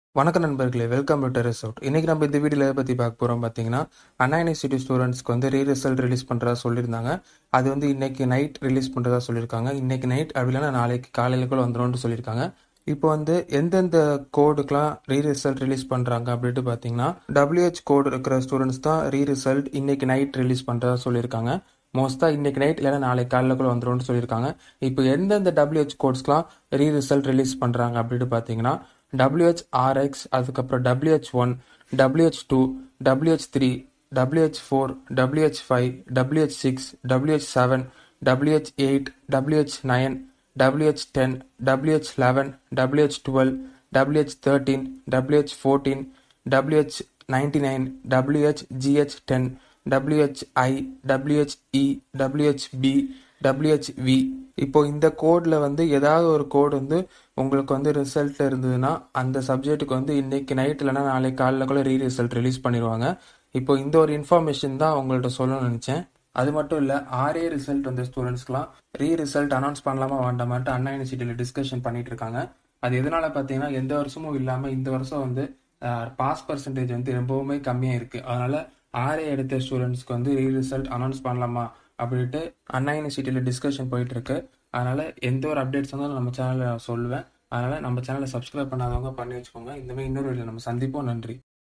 வணக்கம் நண்பர்களே welcome to terrace out இன்னைக்கு நம்ம இந்த வீடியோல எதை பத்தி பார்க்க போறோம் பாத்தீங்கன்னா அண்ணா யூனிவர்சிட்டி ஸ்டூடெண்ட்ஸ்க்கு வந்து ரீ ரிசல்ட் ரிலீஸ் பண்றதா சொல்லியிருந்தாங்க அது வந்து இன்னைக்கு நைட் ரிலீஸ் பண்றதா சொல்லியிருக்காங்க இன்னைக்கு நைட் அப்படி இல்லைன்னா நாளைக்கு காலையில கூட வந்துரும்னு சொல்லியிருக்காங்க இப்போ வந்து எந்தெந்த கோடுக்கெலாம் ரீ ரிசல்ட் ரிலீஸ் பண்ணுறாங்க அப்படின்ட்டு பார்த்தீங்கன்னா டபிள்யூஹெச் கோடு இருக்கிற ஸ்டூடெண்ட்ஸ் தான் ரீ ரிசல்ட் இன்னைக்கு நைட் ரிலீஸ் பண்ணுறதா சொல்லியிருக்காங்க மோஸ்ட்டாக இன்னைக்கு நைட் இல்லைன்னா நாளைக்கு காலையில் கூட வந்துரும்னு சொல்லியிருக்காங்க இப்போ எந்தெந்த டபிள்யூஹெச் கோட்ஸ்க்குலாம் ரீ ரிசல்ட் ரிலீஸ் பண்ணுறாங்க அப்படின்ட்டு பார்த்தீங்கன்னா டபிள்யூஹெச் ஆர்எக்ஸ் அதுக்கப்புறம் WH one WH two WH three WH four WH five WH six WH seven WH eight WH nine WH ten WH eleven WH twelve WH thirteen WH fourteen WH ninety nine WH GH ten WHI WHE WHP WHV இப்போ இந்த கோடில் வந்து ஏதாவது ஒரு கோடு வந்து உங்களுக்கு வந்து result இருந்ததுன்னா அந்த சப்ஜெக்ட்டுக்கு வந்து இன்னைக்கு நைட் இல்லைன்னா நாளைக்கு காலையில் கூட ரீ ரிசல்ட் ரிலீஸ் பண்ணிடுவாங்க இப்போ இந்த ஒரு இன்ஃபர்மேஷன் தான் உங்கள்கிட்ட சொல்லணும்னு நினச்சேன் அது மட்டும் இல்லை ஆர்ஏ ரிசல்ட் வந்த ஸ்டூடெண்ட்ஸ்க்குலாம் ரீ ரிசல்ட் அனௌன்ஸ் பண்ணலாமா வேண்டாமான்ட்டு அண்ணா யூனிவர்சிட்டியில் டிஸ்கஷன் பண்ணிட்டு இருக்காங்க அது எதனால பார்த்தீங்கன்னா எந்த வருஷமும் இல்லாமல் இந்த வருஷம் வந்து பாஸ் பர்சன்டேஜ் வந்து ரொம்பவுமே கம்மியாக இருக்குது அதனால ஆர்ஏ எடுத்த ஸ்டூடெண்ட்ஸ்க்கு வந்து ரீ ரிசல்ட் அனௌன்ஸ் பண்ணலாமா அப்படின்ட்டு அண்ணா யூனிவர்சிட்டியில் டிஸ்கஷன் போயிட்டு இருக்கு அதனால எந்த ஒரு அப்டேட்ஸ் வந்தாலும் நம்ம சேனலில் சொல்லுவேன் அதனால நம்ம சேனலை சப்ஸ்கிரைப் பண்ணாதவங்க பண்ணி வச்சுக்கோங்க இந்த மாதிரி இன்னொரு வீடியோ நம்ம சந்திப்போம் நன்றி